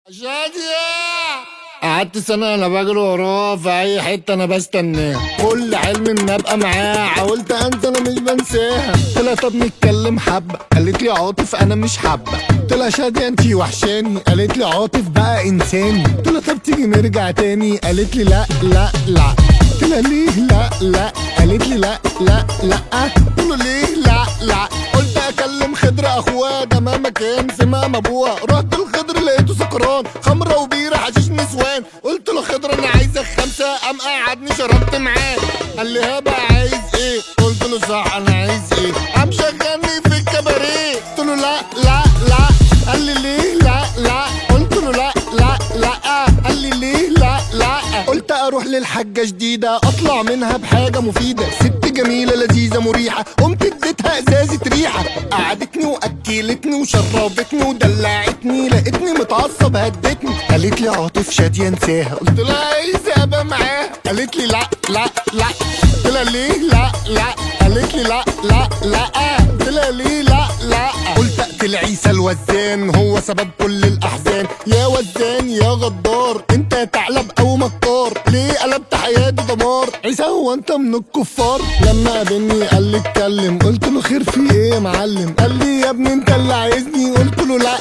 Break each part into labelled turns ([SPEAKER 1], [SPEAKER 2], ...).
[SPEAKER 1] شادية قعدت سنة أنا بجري وراه في أي حتة أنا بستناه كل حلم إن أبقى معاه حاولت أنسى أنا مش بنساها قلت لها طب نتكلم حبة قالت لي عاطف أنا مش حابة قلت لها شادية أنتي وحشاني قالت لي عاطف بقى إنساني قلت لها طب تيجي نرجع تاني قالت لي لا لا لا قلت لها ليه لا لا قالت لي لا لا لا قلت له ليه لا لا قلت اكلم خضر اخوها ده مهما كان في مقام ابوها رحت الخضر لقيته سكران خمره وبيره حشيش نسوان قلت له خضر انا عايزك خمسه قام قعدني شربت معاه قال لي ها بقى عايز ايه قلت له صح انا عايز ايه قام شغلني في الكباريه قلت له لا لا لا قال لي ليه لا لا قلت له لا لا لا قال لي ليه لا لا قلت اروح للحاجه جديده اطلع منها بحاجه مفيده ست جميله لذيذه مريحه قمت اديتها ازازه ريحه قعدتني واكلتني وشربتني ودلعتني لقيتني متعصب هدتني قالت لي عاطف شاديه انساها قلت لها عايزه ابقى معاها قالت لي لا لا لا قلت لها ليه لا لا قالت لي لا لا لا قلت لها ليه لا لا قلت اقتل عيسى الوزان هو سبب كل الاحزان يا وزان يا غدار انت يا ثعلب او مكار ليه قلبت حياتي دمار عيسى هو انت من الكفار لما قابلني قال لي اتكلم قلت له خير في ايه يا معلم قال لي يا ابني انت اللي عايزني قلت له لا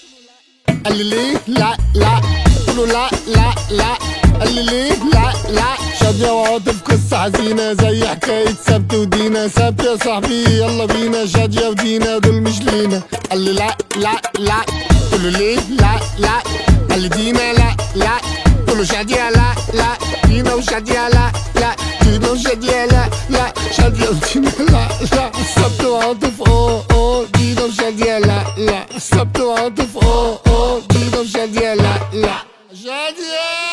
[SPEAKER 1] قال لي ليه لا لا قلت له لا لا لا قال لي ليه لا لا شادية وعاطف قصة حزينة زي حكاية سبت ودينا سبت يا صاحبي يلا بينا شادية ودينا دول مش لينا قال لي لا لا لا قلت له ليه لا لا قال لي دينا لا لا قلت له شادية لا لا دينا وشادية لا لا دينا وشادية لا لا شادية ودينا لا لا سبت وعاطف اه اه دينا وشادية لا لا سبت وعاطف اه اه دينا وشادية لا لا شادية